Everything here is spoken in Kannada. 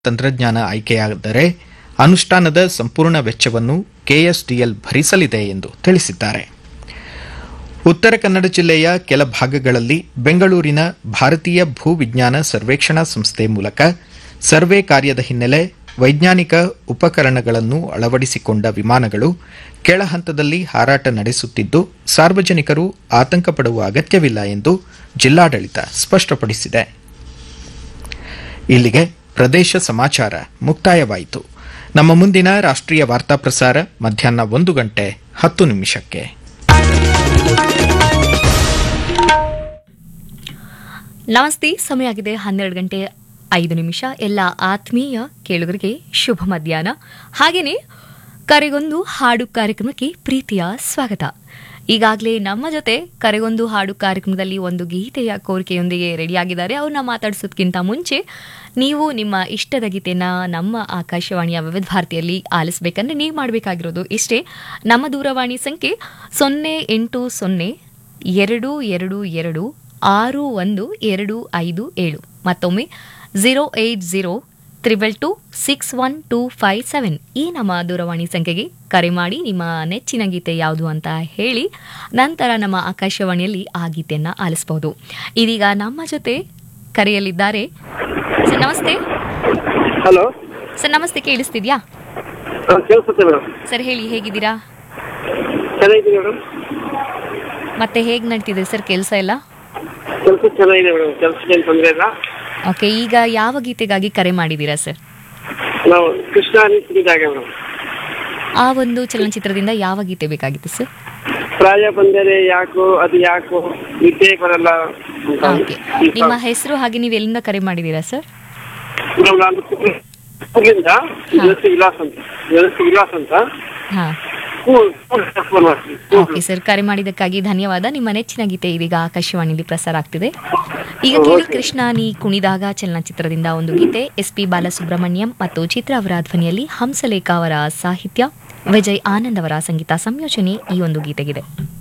ತಂತ್ರಜ್ಞಾನ ಆಯ್ಕೆಯಾದರೆ ಅನುಷ್ಠಾನದ ಸಂಪೂರ್ಣ ವೆಚ್ಚವನ್ನು ಕೆಎಸ್ಡಿಎಲ್ ಭರಿಸಲಿದೆ ಎಂದು ತಿಳಿಸಿದ್ದಾರೆ ಉತ್ತರ ಕನ್ನಡ ಜಿಲ್ಲೆಯ ಕೆಲ ಭಾಗಗಳಲ್ಲಿ ಬೆಂಗಳೂರಿನ ಭಾರತೀಯ ಭೂವಿಜ್ಞಾನ ಸರ್ವೇಕ್ಷಣಾ ಸಂಸ್ಥೆ ಮೂಲಕ ಸರ್ವೆ ಕಾರ್ಯದ ಹಿನ್ನೆಲೆ ವೈಜ್ಞಾನಿಕ ಉಪಕರಣಗಳನ್ನು ಅಳವಡಿಸಿಕೊಂಡ ವಿಮಾನಗಳು ಕೆಳ ಹಂತದಲ್ಲಿ ಹಾರಾಟ ನಡೆಸುತ್ತಿದ್ದು ಸಾರ್ವಜನಿಕರು ಆತಂಕ ಪಡುವ ಅಗತ್ಯವಿಲ್ಲ ಎಂದು ಜಿಲ್ಲಾಡಳಿತ ಸ್ಪಷ್ಟಪಡಿಸಿದೆ ಇಲ್ಲಿಗೆ ಪ್ರದೇಶ ಸಮಾಚಾರ ಮುಕ್ತಾಯವಾಯಿತು ನಮ್ಮ ಮುಂದಿನ ರಾಷ್ಟ್ರೀಯ ವಾರ್ತಾ ಪ್ರಸಾರ ಮಧ್ಯಾಹ್ನ ಒಂದು ಗಂಟೆ ಹತ್ತು ನಿಮಿಷಕ್ಕೆ ನಮಸ್ತೆ ಸಮಯ ಆಗಿದೆ ಹನ್ನೆರಡು ಗಂಟೆ ಐದು ನಿಮಿಷ ಎಲ್ಲ ಆತ್ಮೀಯ ಕೇಳುಗರಿಗೆ ಶುಭ ಮಧ್ಯಾಹ್ನ ಹಾಗೆಯೇ ಕರೆಗೊಂದು ಹಾಡು ಕಾರ್ಯಕ್ರಮಕ್ಕೆ ಪ್ರೀತಿಯ ಸ್ವಾಗತ ಈಗಾಗಲೇ ನಮ್ಮ ಜೊತೆ ಕರೆಗೊಂದು ಹಾಡು ಕಾರ್ಯಕ್ರಮದಲ್ಲಿ ಒಂದು ಗೀತೆಯ ಕೋರಿಕೆಯೊಂದಿಗೆ ರೆಡಿಯಾಗಿದ್ದಾರೆ ಅವ್ರನ್ನ ಮಾತಾಡಿಸೋದಕ್ಕಿಂತ ಮುಂಚೆ ನೀವು ನಿಮ್ಮ ಇಷ್ಟದ ಗೀತೆನ ನಮ್ಮ ಆಕಾಶವಾಣಿಯ ವಿವಿಧ ಭಾರತಿಯಲ್ಲಿ ಆಲಿಸಬೇಕಂದ್ರೆ ನೀವು ಮಾಡಬೇಕಾಗಿರೋದು ಇಷ್ಟೇ ನಮ್ಮ ದೂರವಾಣಿ ಸಂಖ್ಯೆ ಸೊನ್ನೆ ಎಂಟು ಸೊನ್ನೆ ಎರಡು ಎರಡು ಎರಡು ಆರು ಒಂದು ಎರಡು ಐದು ಏಳು ಮತ್ತೊಮ್ಮೆ zero eight zero triple two six one two five seven ಈ ನಮ್ಮ ದೂರವಾಣಿ ಸಂಖ್ಯೆಗೆ ಕರೆ ಮಾಡಿ ನಿಮ್ಮ ನೆಚ್ಚಿನ ಗೀತೆ ಯಾವುದು ಅಂತ ಹೇಳಿ ನಂತರ ನಮ್ಮ ಆಕಾಶವಾಣಿಯಲ್ಲಿ ಆ ಗೀತೆಯನ್ನು ಆಲಿಸಬಹುದು ಇದೀಗ ನಮ್ಮ ಜೊತೆ ಕರೆಯಲಿದ್ದಾರೆ ಸರ್ ನಮಸ್ತೆ ಹಲೋ ಸರ್ ನಮಸ್ತೆ ಕೇಳಿಸ್ತಿದ್ಯಾ ಕೇಳಿಸುತ್ತೆ ಮೇಡಮ್ ಸರ್ ಹೇಳಿ ಹೇಗಿದ್ದೀರಾ ಚೆನ್ನಾಗಿದೆ ಮೇಡಮ್ ಮತ್ತೆ ಹೇಗೆ ನಡ್ತಿದೆ ಸರ್ ಕೆಲಸ ಎಲ್ಲ ಕೆಲಸ ಚೆನ್ನಾಗಿದೆ ಮೇಡಮ್ ಕೆಲಸಕ್ಕೆ ಏನು ತೊಂದರೆ ಇಲ್ಲ ಓಕೆ ಈಗ ಯಾವ ಗೀತೆಗಾಗಿ ಕರೆ ಮಾಡಿದ್ದೀರಾ ಸರ್ ನಾವು ಕೃಷ್ಣ ಅನಿಸಿದಾಗ ಮೇಡಮ್ ಆ ಒಂದು ಚಲನಚಿತ್ರದಿಂದ ಯಾವ ಗೀತೆ ಬೇಕಾಗಿತ್ತು ಸರ್ ಪ್ರಾಯ ಬಂದರೆ ಯಾಕೋ ಅದು ಯಾಕೋ ನಿದ್ದೆ ಬರಲ್ಲ ಅಂತ. ಓಕೆ ನಿಮ್ಮ ಹೆಸರು ಹಾಗೆ ನೀವು ಎಲ್ಲಿಂದ ಕರೆ ಮಾಡಿದ್ದೀರಾ ಸರ್ ಮೇಡಮ್ ನಾನು ಊರಿಂದ ವ್ಯವಸ್ಥೆ ವಿಲಾಸ್ ಅಂತ ವ್ಯವಸ್ಥೆ ವಿಲಾಸ್ ಅಂತ ಹಾಂ ಸ್ಕೂಲ್ ಸ್ಕೂಲ್ ಫೋನ್ ಮಾಡ್ತೀನಿ ಓಕೆ ಸರ್ ಕರೆ ಮಾಡಿದ್ದಕ್ಕಾಗಿ ಧನ್ಯವಾದ ನಿಮ್ಮ ನೆಚ್ಚಿನ ಗೀತೆ ಇದೀಗ ಆಕಾಶವಾಣಿಯಲ್ಲಿ ಪ್ರಸಾರ ಆಗ್ತಿದೆ ಈಗ ಕೇಳಿ ಕೃಷ್ಣ ನೀ ಕುಣಿದಾಗ ಚಲನಚಿತ್ರದಿಂದ ಒಂದು ಗೀತೆ ಎಸ್ ಪಿ ಬಾಲಸುಬ್ರಹ್ಮಣ್ಯಂ ಮತ್ತು ಚಿತ್ರ ಅವರ ಧ್ವನಿಯಲ್ಲಿ ಹಂಸಲೇಖ ಅವರ ಸಾಹಿತ್ಯ ವಿಜಯ್ ಆನಂದ್ ಅವರ ಸಂಗೀತ ಸಂಯೋಜನೆ ಈ ಒಂದು ಗೀತೆಗಿದೆ